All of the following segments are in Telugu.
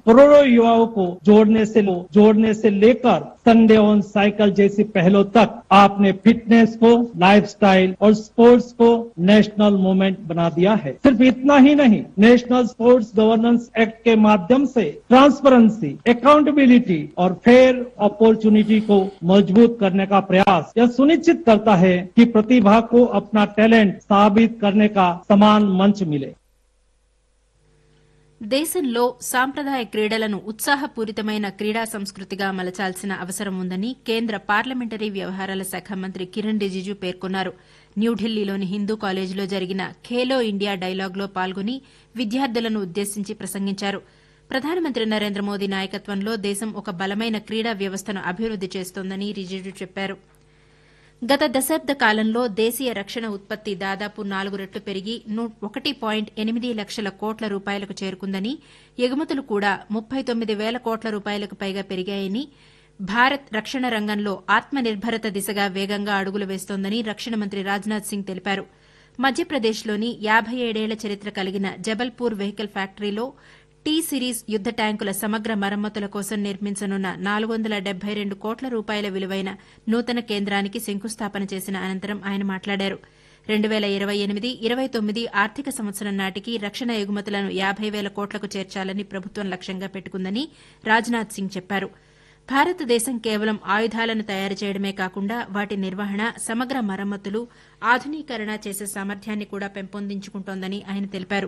करोड़ों युवाओं को जोड़ने से जोड़ने से लेकर संडे ऑन साइकिल जैसी पहलों तक आपने फिटनेस को लाइफस्टाइल और स्पोर्ट्स को नेशनल मूवमेंट बना दिया है सिर्फ इतना ही नहीं नेशनल स्पोर्ट्स गवर्नेंस एक्ट के माध्यम से ट्रांसपेरेंसी अकाउंटेबिलिटी और फेयर अपॉर्चुनिटी को मजबूत करने का प्रयास यह सुनिश्चित करता है कि प्रतिभा को अपना टैलेंट साबित करने का समान मंच मिले దేశంలో సాంప్రదాయ క్రీడలను ఉత్సాహపూరితమైన క్రీడా సంస్కృతిగా మలచాల్సిన అవసరం ఉందని కేంద్ర పార్లమెంటరీ వ్యవహారాల శాఖ మంత్రి కిరణ్ రిజిజు పేర్కొన్నారు న్యూఢిల్లీలోని హిందూ కాలేజీలో జరిగిన ఖేలో ఇండియా డైలాగ్లో పాల్గొని విద్యార్థులను ఉద్దేశించి ప్రసంగించారు ప్రధానమంత్రి నరేంద్ర మోదీ నాయకత్వంలో దేశం ఒక బలమైన క్రీడా వ్యవస్థను అభివృద్ది చేస్తోందని రిజిజు చెప్పారు గత దశాబ్ద కాలంలో దేశీయ రక్షణ ఉత్పత్తి దాదాపు నాలుగు రెట్లు పెరిగి ఒకటి పాయింట్ ఎనిమిది లక్షల కోట్ల రూపాయలకు చేరుకుందని ఎగుమతులు కూడా ముప్పై తొమ్మిది వేల కోట్ల రూపాయలకు పైగా పెరిగాయని భారత్ రక్షణ రంగంలో ఆత్మనిర్భరత దిశగా వేగంగా అడుగులు వేస్తోందని రక్షణ మంత్రి రాజ్నాథ్ సింగ్ తెలిపారు మధ్యప్రదేశ్లోని యాబై ఏడేళ్ల చరిత్ర కలిగిన జబల్పూర్ వెహికల్ ఫ్యాక్టరీలో టీ సిరీస్ యుద్ద ట్యాంకుల సమగ్ర మరమ్మతుల కోసం నిర్మించనున్న నాలుగు వందల డెబ్బై రెండు కోట్ల రూపాయల విలువైన నూతన కేంద్రానికి శంకుస్థాపన చేసిన అనంతరం ఆయన మాట్లాడారు రెండు పేల ఇరవై ఎనిమిది ఇరవై తొమ్మిది ఆర్థిక సంవత్సరం నాటికి రక్షణ ఎగుమతులను యాబై వేల కోట్లకు చేర్చాలని ప్రభుత్వం లక్ష్యంగా పెట్టుకుందని రాజ్నాథ్ సింగ్ చెప్పారు భారతదేశం కేవలం ఆయుధాలను తయారు చేయడమే కాకుండా వాటి నిర్వహణ సమగ్ర మరమ్మతులు ఆధునీకరణ చేసే సామర్థ్యాన్ని కూడా పెంపొందించుకుంటోందని ఆయన తెలిపారు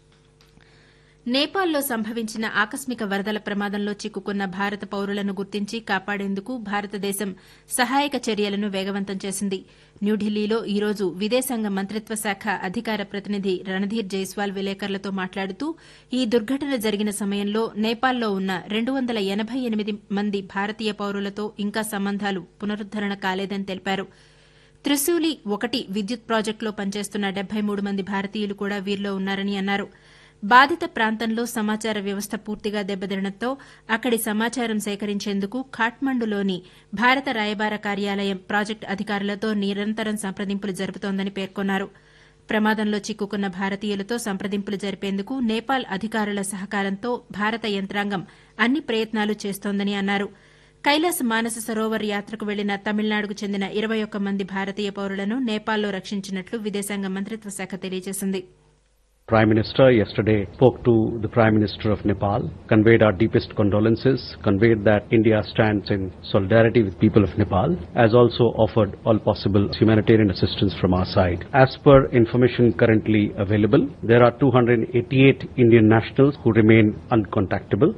నేపాల్లో సంభవించిన ఆకస్మిక వరదల ప్రమాదంలో చిక్కుకున్న భారత పౌరులను గుర్తించి కాపాడేందుకు భారతదేశం సహాయక చర్యలను వేగవంతం చేసింది న్యూఢిల్లీలో ఈ రోజు విదేశాంగ మంత్రిత్వ శాఖ అధికార ప్రతినిధి రణధీర్ జైస్వాల్ విలేకరులతో మాట్లాడుతూ ఈ దుర్ఘటన జరిగిన సమయంలో నేపాల్లో ఉన్న రెండు వందల ఎనబై ఎనిమిది మంది భారతీయ పౌరులతో ఇంకా సంబంధాలు పునరుద్దరణ కాలేదని తెలిపారు త్రిశూలి ఒకటి విద్యుత్ ప్రాజెక్టులో పనిచేస్తున్న డెబ్బై మూడు మంది భారతీయులు కూడా వీరిలో ఉన్నారని అన్నారు బాధిత ప్రాంతంలో సమాచార వ్యవస్థ పూర్తిగా దెబ్బతినడంతో అక్కడి సమాచారం సేకరించేందుకు ఖాట్మండులోని భారత రాయబార కార్యాలయం ప్రాజెక్టు అధికారులతో నిరంతరం సంప్రదింపులు జరుపుతోందని పేర్కొన్నారు ప్రమాదంలో చిక్కుకున్న భారతీయులతో సంప్రదింపులు జరిపేందుకు నేపాల్ అధికారుల సహకారంతో భారత యంత్రాంగం అన్ని ప్రయత్నాలు చేస్తోందని అన్నారు కైలాస మానస సరోవర్ యాత్రకు వెళ్లిన తమిళనాడుకు చెందిన ఇరవై ఒక్క మంది భారతీయ పౌరులను నేపాల్లో రక్షించినట్లు విదేశాంగ మంత్రిత్వ శాఖ తెలియజేసింది Prime Minister yesterday spoke to the Prime Minister of Nepal, conveyed our deepest condolences, conveyed that India stands in solidarity with people of Nepal, as also offered all possible humanitarian assistance from our side. As per information currently available, there are 288 Indian nationals who remain uncontactable.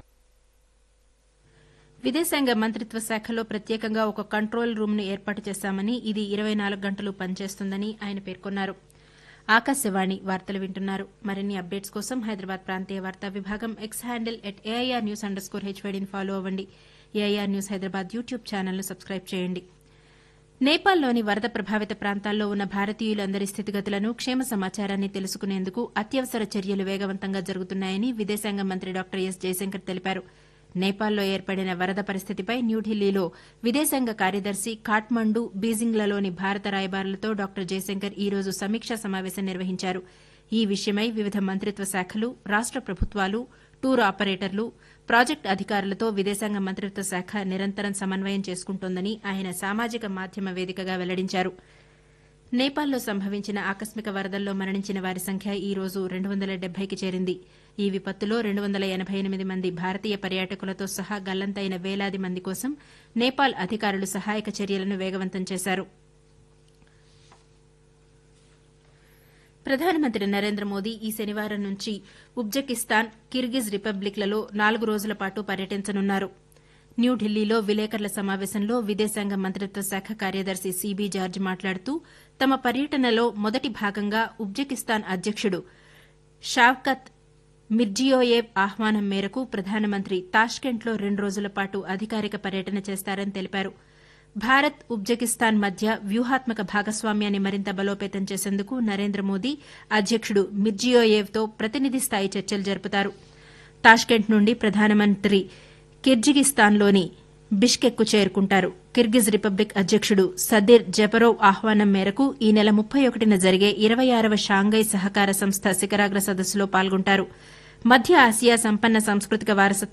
విదేశాంగ మంత్రిత్వ శాఖలో ప్రత్యేకంగా ఒక కంట్రోల్ రూమ్ను ఏర్పాటు చేశామని ఇది ఇరవై నాలుగు గంటలు పనిచేస్తుందని ఆయన పేర్కొన్నారు ఆకాశవాణి వార్తలు వింటున్నారు మరిన్ని అప్డేట్స్ కోసం హైదరాబాద్ ప్రాంతీయ వార్తా విభాగం X handle at AIR news under score హెచ్వైడీని ఫాలో అవ్వండి ఏఐఆర్ న్యూస్ హైదరాబాద్ యూట్యూబ్ ఛానల్ను సబ్స్క్రైబ్ చేయండి నేపాల్లోని వరద ప్రభావిత ప్రాంతాల్లో ఉన్న భారతీయులందరి స్థితిగతులను క్షేమ సమాచారాన్ని తెలుసుకునేందుకు అత్యవసర చర్యలు వేగవంతంగా జరుగుతున్నాయని విదేశాంగ మంత్రి డాక్టర్ ఎస్ జయశంకర్ తెలిపారు నేపాల్లో ఏర్పడిన వరద పరిస్థితిపై న్యూఢిల్లీలో విదేశాంగ కార్యదర్శి ఖాట్మండు బీజింగ్లలోని భారత రాయబారులతో డాక్టర్ జయశంకర్ ఈ రోజు సమీక్షా సమావేశం నిర్వహించారు ఈ విషయమై వివిధ మంత్రిత్వ శాఖలు రాష్ట ప్రభుత్వాలు టూర్ ఆపరేటర్లు ప్రాజెక్టు అధికారులతో విదేశాంగ మంత్రిత్వ శాఖ నిరంతరం సమన్వయం చేసుకుంటోందని ఆయన సామాజిక మాధ్యమ వేదికగా వెల్లడించారు నేపాల్లో సంభవించిన ఆకస్మిక వరదల్లో మరణించిన వారి సంఖ్య ఈ రోజు రెండు వందల డెబ్బైకి చేరింది ఈ విపత్తులో రెండు వందల ఎనబై ఎనిమిది మంది భారతీయ పర్యాటకులతో సహా గల్లంతైన వేలాది మంది కోసం నేపాల్ అధికారులు సహాయక చర్యలను వేగవంతం చేశారు ప్రధానమంత్రి నరేంద్ర మోదీ ఈ శనివారం నుంచి ఉజ్బెకిస్తాన్ కిర్గిజ్ రిపబ్లిక్లలో నాలుగు రోజుల పాటు పర్యటించనున్నారు న్యూఢిల్లీలో విలేకరుల సమావేశంలో విదేశాంగ మంత్రిత్వ శాఖ కార్యదర్శి సీబీ జార్జ్ మాట్లాడుతూ తమ పర్యటనలో మొదటి భాగంగా ఉజ్బెకిస్తాన్ అధ్యకుడు షావ్కత్ మిర్జియోయేవ్ ఆహ్వానం మేరకు ప్రధానమంత్రి తాష్కెంట్లో రెండు రోజుల పాటు అధికారిక పర్యటన చేస్తారని తెలిపారు భారత్ ఉజ్బెకిస్తాన్ మధ్య వ్యూహాత్మక భాగస్వామ్యాన్ని మరింత బలోపేతం చేసేందుకు నరేంద్ర మోదీ అధ్యకుడు మిర్జియోయేవ్తో ప్రతినిధి స్థాయి చర్చలు జరుపుతారు తాష్కెంట్ నుండి ప్రధానమంత్రి కిర్జిగిస్తాన్లోని బిష్కెక్కు చేరుకుంటారు కిర్గిజ్ రిపబ్లిక్ అధ్యకుడు సదిర్ జపరోవ్ ఆహ్వానం మేరకు ఈ నెల ముప్పై ఒకటిన జరిగే ఇరవై ఆరవ షాంఘై సహకార సంస్థ శిఖరాగ్ర సదస్సులో పాల్గొంటారు మధ్య ఆసియా సంపన్న సాంస్కృతిక వారసత్వ